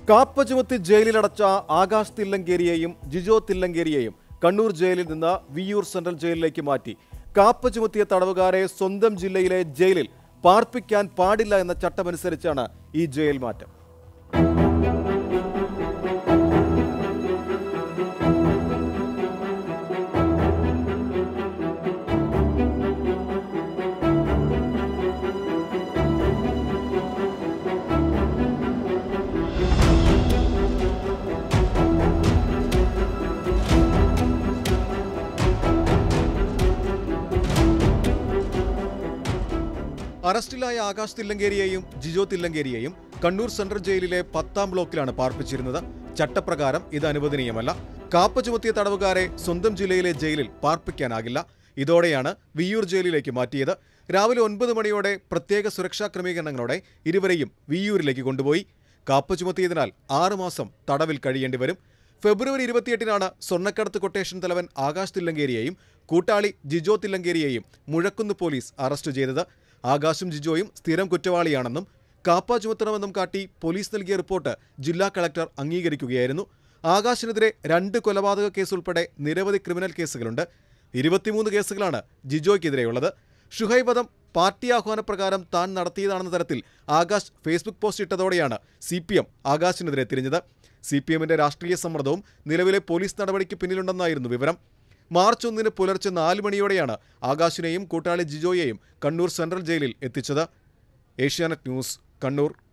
കാപ്പ ചുമത്തി ജയിലിലടച്ച ആകാശ് തില്ലങ്കേരിയെയും ജിജോ തില്ലങ്കേരിയെയും കണ്ണൂർ ജയിലിൽ നിന്ന് വിയൂർ സെൻട്രൽ ജയിലിലേക്ക് മാറ്റി കാപ്പ ചുമത്തിയ തടവുകാരെ സ്വന്തം ജില്ലയിലെ ജയിലിൽ പാർപ്പിക്കാൻ പാടില്ല എന്ന ചട്ടമനുസരിച്ചാണ് ഈ ജയിൽ മാറ്റം അറസ്റ്റിലായ ആകാശ് തില്ലങ്കേരിയെയും ജിജോ തില്ലങ്കേരിയെയും കണ്ണൂർ സെൻട്രൽ ജയിലിലെ പത്താം ബ്ലോക്കിലാണ് പാർപ്പിച്ചിരുന്നത് ചട്ടപ്രകാരം ഇത് അനുവദനീയമല്ല കാപ്പ ചുമത്തിയ തടവുകാരെ സ്വന്തം ജില്ലയിലെ ജയിലിൽ പാർപ്പിക്കാനാകില്ല ഇതോടെയാണ് വിയ്യൂർ ജയിലിലേക്ക് മാറ്റിയത് രാവിലെ ഒൻപത് മണിയോടെ പ്രത്യേക സുരക്ഷാ ക്രമീകരണങ്ങളോടെ ഇരുവരെയും വിയ്യൂരിലേക്ക് കൊണ്ടുപോയി കാപ്പ ചുമത്തിയതിനാൽ ആറുമാസം തടവിൽ കഴിയേണ്ടി വരും ഫെബ്രുവരി ഇരുപത്തിയെട്ടിനാണ് സ്വർണ്ണക്കടത്ത് കൊട്ടേഷൻ തലവൻ ആകാശ് തില്ലങ്കേരിയെയും കൂട്ടാളി ജിജോ തില്ലങ്കേരിയെയും മുഴക്കുന്ന് പോലീസ് അറസ്റ്റ് ചെയ്തത് ആകാശും ജിജോയും സ്ഥിരം കുറ്റവാളിയാണെന്നും കാപ്പ ചുമത്തണമെന്നും കാട്ടി പോലീസ് നൽകിയ റിപ്പോർട്ട് ജില്ലാ കളക്ടർ അംഗീകരിക്കുകയായിരുന്നു ആകാശിനെതിരെ രണ്ട് കൊലപാതക കേസ് ഉൾപ്പെടെ നിരവധി ക്രിമിനൽ കേസുകളുണ്ട് ഇരുപത്തിമൂന്ന് കേസുകളാണ് ജിജോയ്ക്കെതിരെയുള്ളത് ഷുഹൈബ് വധം പാർട്ടി ആഹ്വാനപ്രകാരം താൻ നടത്തിയതാണെന്ന തരത്തിൽ ആകാശ് ഫേസ്ബുക്ക് പോസ്റ്റ് ഇട്ടതോടെയാണ് സി പി എം ആകാശിനെതിരെ തിരിഞ്ഞത് സി പി എമ്മിന്റെ രാഷ്ട്രീയ സമ്മർദ്ദവും നിലവിലെ പോലീസ് നടപടിക്ക് പിന്നിലുണ്ടെന്നായിരുന്നു വിവരം മാർച്ച് ഒന്നിന് പുലർച്ചെ നാല് മണിയോടെയാണ് ആകാശിനെയും കൂട്ടാളി ജിജോയെയും കണ്ണൂർ സെൻട്രൽ ജയിലിൽ എത്തിച്ചത് ഏഷ്യാനെറ്റ് ന്യൂസ് കണ്ണൂർ